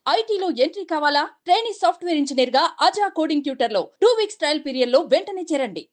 ఐటీలో ఎంట్రీ కావాలా training software engineer గా అజా కోడింగ్ ట్యూటర్ లో టూ వీక్స్ ట్రయల్ పీరియడ్ లో వెంటనే చేరండి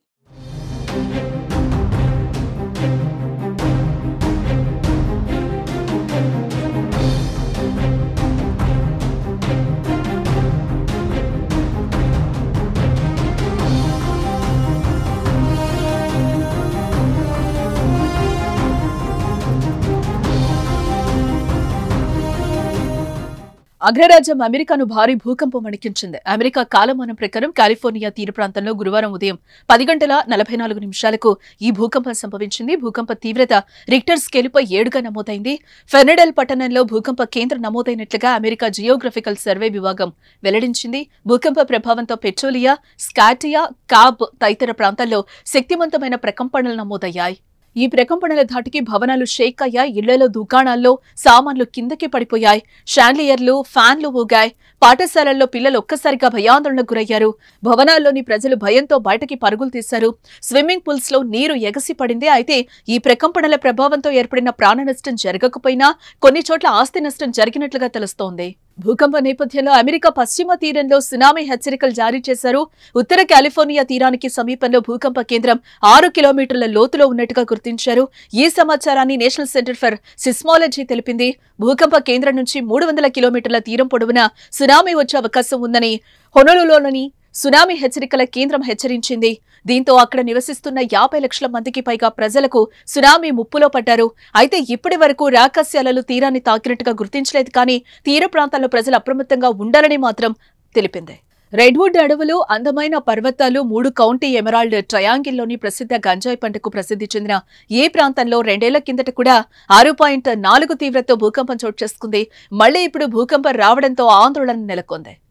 అగ్రరాజ్యం అమెరికాను భారీ భూకంపం వణికించింది అమెరికా కాలమానం ప్రకారం కాలిఫోర్నియా తీర ప్రాంతంలో గురువారం ఉదయం పది గంటల నలభై నాలుగు నిమిషాలకు ఈ భూకంపం సంభవించింది భూకంప తీవ్రత రిక్టర్ స్కేలుపై ఏడుగా నమోదైంది ఫెర్నడెల్ పట్టణంలో భూకంప కేంద్రం నమోదైనట్లుగా అమెరికా జియోగ్రఫికల్ సర్వే విభాగం వెల్లడించింది భూకంప ప్రభావంతో పెట్రోలియా స్కాటియా కాబ్ తదితర ప్రాంతాల్లో శక్తివంతమైన ప్రకంపనలు నమోదయ్యాయి ఈ ప్రకంపనల ధాటికి భవనాలు షేక్ అయ్యాయి ఇళ్లలో దుకాణాల్లో సామాన్లు కిందకి పడిపోయాయి షాండ్లియర్లు ఫ్యాన్లు ఊగాయి పాఠశాలల్లో పిల్లలు ఒక్కసారిగా భయాందోళనకు గురయ్యారు భవనాల్లోని ప్రజలు భయంతో బయటకి పరుగులు తీశారు స్విమ్మింగ్ పూల్స్ లో నీరు ఎగసి పడింది అయితే ఈ ప్రకంపనల ప్రభావంతో ఏర్పడిన ప్రాణ నష్టం జరగకపోయినా కొన్ని చోట్ల ఆస్తి నష్టం జరిగినట్లుగా తెలుస్తోంది భూకంప నేపథ్యంలో అమెరికా పశ్చిమ తీరంలో సునామీ హెచ్చరికలు జారీ చేశారు ఉత్తర కాలిఫోర్నియా తీరానికి సమీపంలో భూకంప కేంద్రం ఆరు కిలోమీటర్ల లోతులో ఉన్నట్టుగా గుర్తించారు ఈ సమాచారాన్ని నేషనల్ సెంటర్ ఫర్ సిస్మాలజీ తెలిపింది భూకంప కేంద్రం నుంచి మూడు వందల కిలోమీటర్ల తీరం పొడవునా సునామీ వచ్చే అవకాశం ఉందని హొనలులోని సునామీ హెచ్చరికల కేంద్రం హెచ్చరించింది దీంతో అక్కడ నివసిస్తున్న యాభై లక్షల మందికి పైగా ప్రజలకు సునామీ ముప్పులో పడ్డారు అయితే ఇప్పటి వరకు రాకస్యాలలు తీరాన్ని తాకినట్టుగా గుర్తించలేదు కానీ తీర ప్రాంతాల్లో ప్రజలు అప్రమత్తంగా ఉండాలని మాత్రం తెలిపింది రెడ్వుడ్ అడవులు అందమైన పర్వతాలు మూడు కౌంటీ ఎమరాల్డ్ ట్రయాంగిల్లోని ప్రసిద్ధ గంజాయి పంటకు ప్రసిద్ధి చెందిన ఈ ప్రాంతంలో రెండేళ్ల కిందట కూడా ఆరు పాయింట్ నాలుగు తీవ్రతో భూకంపం చోటు చేసుకుంది మళ్లీ ఇప్పుడు భూకంపం రావడంతో ఆందోళన నెలకొంది